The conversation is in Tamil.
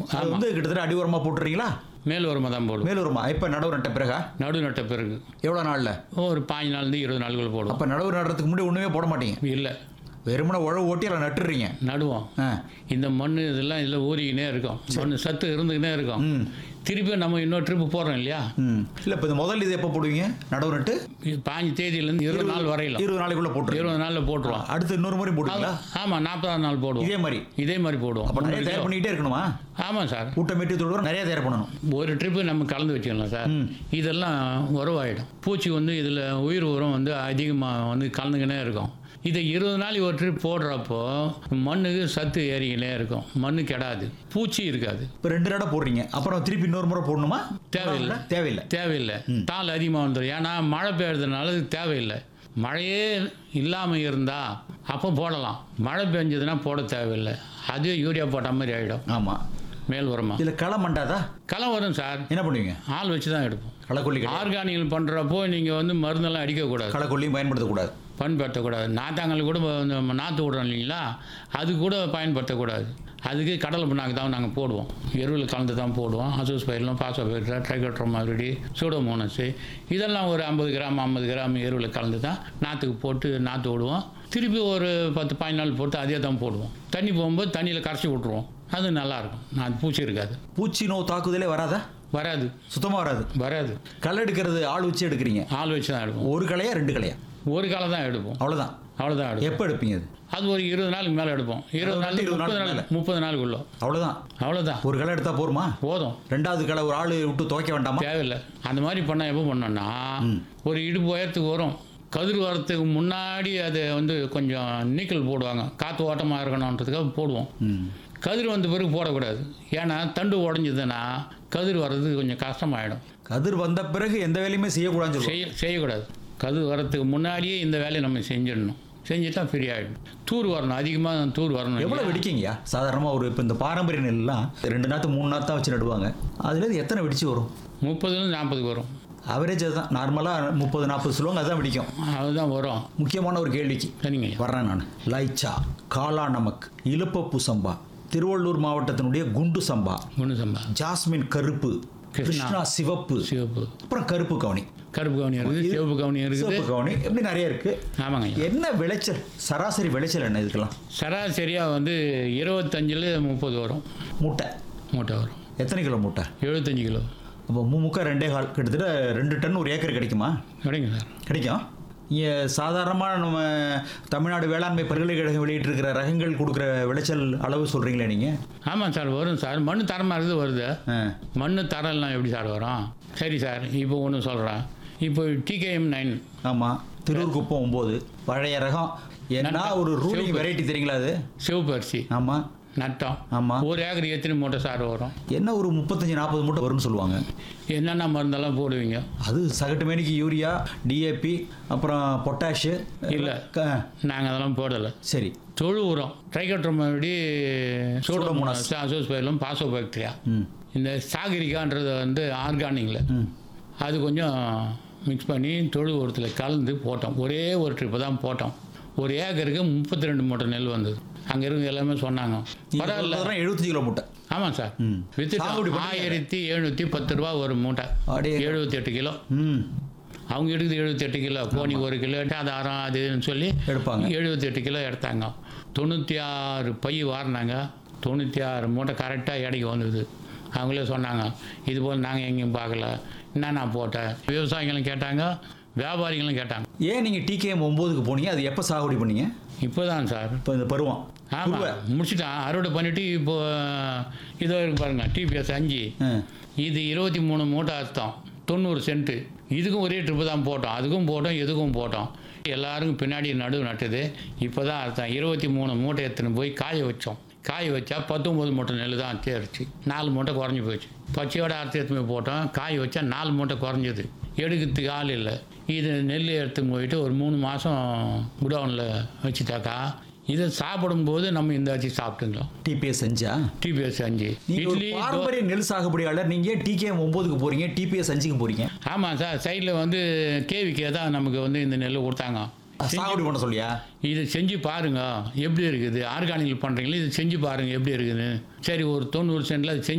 அது வந்து கிட்டத்தட்ட அடி உரமா போட்டுறீங்களா மேல் உரமாக தான் போடுவோம் மேல் உரமா இப்போ நடவு நட்ட பிறகா நடு நட்ட பிறகு எவ்வளோ நாளில் ஒரு பாஞ்சு நாள்லேருந்து இருபது நாளுக்குள்ள போடுவோம் அப்போ நடவு நடுறதுக்கு முன்னாடி ஒன்றுமே போட மாட்டீங்க இல்லை வெறுமனை உழவு ஓட்டி அதில் நட்டுறீங்க நடுவோம் ஆ இந்த மண் இதெல்லாம் இதில் ஊறிக்கினே இருக்கும் மண் சத்து இருந்துக்கினே இருக்கும் ம் திருப்பி நம்ம இன்னொரு ட்ரிப்பு போடுறோம் இல்லையா ம் இல்லை இப்போ இந்த முதல் இது எப்போ போடுவீங்க நடவு நட்டு இது பாஞ்சு தேதியிலேருந்து இருபது நாள் வரையிலும் இருபது நாளைக்குள்ள போட்டுருங்க இருபது நாளில் போட்டுருவோம் அடுத்து இன்னொரு முறை போடுவீங்களா ஆமாம் நாற்பதாம் நாள் போடுவோம் இதே மாதிரி இதே மாதிரி போடுவோம் அப்போ நிறைய தயார் பண்ணிக்கிட்டே இருக்கணுமா ஆமாம் சார் ஊட்டமேட்டி தொழுவம் நிறைய தயார் பண்ணணும் ஒரு ட்ரிப்பு நம்ம கலந்து வச்சுக்கலாம் சார் இதெல்லாம் உறவாயிடும் பூச்சி வந்து இதில் உயிர் உரம் வந்து அதிகமாக வந்து கலந்துக்கினே இருக்கும் இதை இருபது நாள் ஒரு ட்ரிப் போடுறப்போ மண்ணுக்கு சத்து ஏறிக்கினே இருக்கும் மண்ணு கெடாது பூச்சி இருக்காது இப்போ ரெண்டு நடை போடுறீங்க அப்புறம் திருப்பி இன்னொரு முறை போடணுமா தேவையில்லை. தேவையில்லை தேவையில்லை தாள் அதிகமாக வந்துடும் ஏன்னா மழை பெய்யறதுனால இது தேவையில்லை மழையே இல்லாமல் இருந்தால் அப்போ போடலாம் மழை பெஞ்சதுன்னா போட தேவையில்லை அது யூரியா போட்ட மாதிரி ஆகிடும் ஆமாம் மேல் உரமா இதில் களை மண்டாதா களை வரும் சார் என்ன பண்ணுவீங்க ஆள் வச்சு தான் எடுப்போம் களைக்கொல்லி கிடையாது. ஆர்கானிக் பண்ணுறப்போ நீங்கள் வந்து மருந்தெல்லாம் அடிக்கக்கூடாது களைக்கொல்லியும் பயன்படுத்தக்கூடாது பயன்படுத்தக்கூடாது நாத்தாங்கல் கூட இந்த நாற்று விடுறோம் இல்லைங்களா அது கூட பயன்படுத்தக்கூடாது அதுக்கு கடலை புண்ணாக்கு தான் நாங்கள் போடுவோம் எருவில் கலந்து தான் போடுவோம் அசூஸ் பயிரெலாம் பாசோ பயிர் ட்ரைகோட்ரோம் மாதிரி சூடோமோனஸு இதெல்லாம் ஒரு ஐம்பது கிராம் ஐம்பது கிராம் எருவில் கலந்து தான் நாற்றுக்கு போட்டு நாற்று விடுவோம் திருப்பி ஒரு பத்து பதினஞ்சு நாள் போட்டு அதே தான் போடுவோம் தண்ணி போகும்போது தண்ணியில் கரைச்சி விட்ருவோம் அது நல்லாயிருக்கும் நான் பூச்சி இருக்காது பூச்சி நோய் தாக்குதலே வராதா வராது சுத்தமாக வராது வராது களை எடுக்கிறது ஆள் வச்சு எடுக்கிறீங்க ஆள் வச்சு தான் எடுப்போம் ஒரு களையா ரெண்டு களையா ஒரு காலை தான் எடுப்போம் அவ்வளோதான் அவ்வளோதான் எடுப்போம் எப்போ எடுப்பீங்க அது அது ஒரு இருபது நாளுக்கு மேலே எடுப்போம் இருபது நாள் இருபது முப்பது நாளுக்கு நாள் முப்பது நாளுக்குள்ள அவ்வளோதான் அவ்வளோதான் ஒரு களை எடுத்தால் போருமா போதும் ரெண்டாவது களை ஒரு ஆள் விட்டு துவைக்க வேண்டாமா தேவையில்லை அந்த மாதிரி பண்ணால் எப்போ பண்ணோம்னா ஒரு இடுப்பு உயரத்துக்கு வரும் கதிர் வரத்துக்கு முன்னாடி அதை வந்து கொஞ்சம் நீக்கல் போடுவாங்க காற்று ஓட்டமாக இருக்கணுன்றதுக்காக போடுவோம் ம் கதிர் வந்த பிறகு போடக்கூடாது ஏன்னா தண்டு உடஞ்சதுன்னா கதிர் வர்றதுக்கு கொஞ்சம் கஷ்டமாயிடும் கதிர் வந்த பிறகு எந்த வேலையுமே செய்யக்கூடாதுன்னு சொல்லுவோம் செய்ய செய்யக்கூடாது கதிர் வரத்துக்கு முன்னாடியே இந்த வேலையை நம்ம செஞ்சிடணும் செஞ்சுட்டா ஃப்ரீ ஆகிடும் தூர் வரணும் அதிகமாக தூர் வரணும் எவ்வளோ வெடிக்கீங்கயா சாதாரணமாக ஒரு இப்போ இந்த பாரம்பரிய நெல்லாம் ரெண்டு நாற்று மூணு நாற்று தான் வச்சு நடுவாங்க அதுலேருந்து எத்தனை வெடிச்சு வரும் முப்பதுலேருந்து நாற்பதுக்கு வரும் அவரேஜ் அதுதான் நார்மலாக முப்பது நாற்பது சொல்லுவாங்க அதுதான் வெடிக்கும் அதுதான் வரும் முக்கியமான ஒரு கேள்விக்கு சரிங்க வர்றேன் நான் லைச்சா காளா நமக் இலுப்பப்பு சம்பா திருவள்ளூர் மாவட்டத்தினுடைய குண்டு சம்பா ஒன்று சம்பா ஜாஸ்மின் கருப்பு கிருஷ்ணா. கிருஷ்ணா சிவப்பு சிவப்பு அப்புறம் கருப்பு கவுனி கருப்பு கவுனி இருக்குது சிவப்பு கவுனி இருக்குது சிவப்பு கவுனி இப்படி நிறைய இருக்கு ஆமாங்க ஐயா. என்ன விளைச்சல் சராசரி விளைச்சல் என்ன இதுக்கெல்லாம் சராசரியாக வந்து இருபத்தஞ்சில் முப்பது வரும் மூட்டை மூட்டை வரும் எத்தனை கிலோ மூட்டை எழுபத்தஞ்சு கிலோ அப்போ முக்கா ரெண்டே கால் கிட்டத்தட்ட ரெண்டு டன் ஒரு ஏக்கர் கிடைக்குமா கிடைக்கும் சார் கிடைக்கும் இங்கே சாதாரணமாக நம்ம தமிழ்நாடு வேளாண்மை பல்கலைக்கழகம் வெளியிட்டிருக்கிற ரகங்கள் கொடுக்குற விளைச்சல் அளவு சொல்கிறீங்களே நீங்கள் ஆமாம் சார் வரும் சார் மண் தரமாக இருக்குது வருது ஆ மண் தரம்லாம் எப்படி சார் வரும் சரி சார் இப்போ ஒன்று சொல்கிறேன் இப்போ டிகேஎம் நைன் ஆமாம் திருவூர் குப்பம் ஒம்பது பழைய ரகம் என்ன ஒரு ரூலிங் சிவப்பு. வெரைட்டி தெரியுங்களா அது சிவப்பு அரிசி ஆமாம் நட்டம் ஆமாம் ஒரு ஏக்கர் எத்தனை மூட்டை சார் வரும் என்ன ஒரு முப்பத்தஞ்சு நாற்பது மூட்டை வரும்னு சொல்லுவாங்க என்னென்ன மருந்தெல்லாம் போடுவீங்க அது சகட்டு மேனிக்கு யூரியா டிஏபி அப்புறம் பொட்டாஷு இல்ல. க- நாங்கள் அதெல்லாம் போடலை சரி தொழு உரம் ட்ரைகோட்ரோமடி சூடோமோனாஸ். சூடோமோனாஸ் அசோஸ் பயிலும் பாசோ பாக்டீரியா ம் இந்த சாகரிக்கான்றது வந்து ஆர்கானிக்கில் ம் அது கொஞ்சம் மிக்ஸ் பண்ணி தொழு உரத்தில் கலந்து போட்டோம் ஒரே ஒரு ட்ரிப்பு தான் போட்டோம் ஒரு ஏக்கருக்கு முப்பத்தி ரெண்டு மூட்டை நெல் வந்தது அங்கே இருந்து எல்லாமே சொன்னாங்க பரவாயில்ல எழுபத்தஞ்சு கிலோ மூட்டை ஆமாம் சார் ம். சாகுபடி வித்துட்டோம் பண்ணீங்க? ஆயிரத்தி எழுநூற்றி பத்து ரூபா ஒரு மூட்டை அடே. எழுபத்தி எட்டு கிலோ ம் அவங்க எடுக்குது எழுபத்தி எட்டு கிலோ கோணி ஒரு கிலோ ஆதாரம் அதுன்னு சொல்லி எடுப்பாங்க. எழுபத்தி எட்டு கிலோ எடுத்தாங்க தொண்ணூற்றி ஆறு பை வாரினாங்க தொண்ணூற்றி ஆறு மூட்டை கரெக்டாக எடைக்கு வந்தது அவங்களே சொன்னாங்க இது போல் நாங்கள் எங்கேயும் பார்க்கல என்ன நான் போட்டேன் விவசாயிகளும் கேட்டாங்க வியாபாரிகளும் கேட்டாங்க ஏன் நீங்கள் டிகேஎம் ஒம்போதுக்கு போனீங்க அது எப்போ சாகுபடி பண்ணீங்க இப்போ தான் சார் இப்போ இந்த பருவம் ஆமாம் குருவை. முடிச்சுட்டான் அறுவடை பண்ணிவிட்டு இப்போ இதோ இருக்கு பாருங்க டிபிஎஸ் அஞ்சு ஆ. இது இருபத்தி மூணு மூட்டை அர்த்தம் தொண்ணூறு சென்ட்டு இதுக்கும் ஒரே ட்ரிப்பு தான் போட்டோம் அதுக்கும் போட்டோம் இதுக்கும் போட்டோம் எல்லாருக்கும் பின்னாடி நடுவு நட்டுது இப்போ தான் அர்த்தம் இருபத்தி மூணு மூட்டை எடுத்துன்னு போய் காய வச்சோம் காய வச்சா பத்தொம்பது மூட்டை நெல் தான் தேர்ச்சி நாலு மூட்டை குறைஞ்சி போச்சு பச்சையோட அறுத்து எடுத்துன்னு போய் போட்டோம் காய வச்சா நாலு மூட்டை குறைஞ்சது எடுக்கிறதுக்கு ஆள் இல்லை இது நெல் எடுத்து போயிட்டு ஒரு மூணு மாதம் குடவுனில் வச்சுட்டாக்கா இதை சாப்பிடும்போது நம்ம இந்த அரிசி சாப்பிட்டுக்கலாம் டிபிஎஸ் அஞ்சா டிபிஎஸ் அஞ்சு நீங்க ஒரு இட்லி தோ- பாரம்பரிய நெல் சாகுபடியாளர் நீங்க ஏன் டிகேஎம் ஒம்போதுக்கு போறீங்க டிபிஎஸ் அஞ்சுக்கு போறீங்க ஆமாம் சார் சைடில் வந்து கேவிக்கே தான் நமக்கு வந்து இந்த நெல் கொடுத்தாங்க சாகுபடி பண்ண சொல்லியா இது செஞ்சு பாருங்க எப்படி இருக்குது ஆர்கானிக் பண்ணுறீங்களா இது செஞ்சு பாருங்க எப்படி இருக்குதுன்னு சரி ஒரு தொண்ணூறு சென்டில் அது செஞ்சு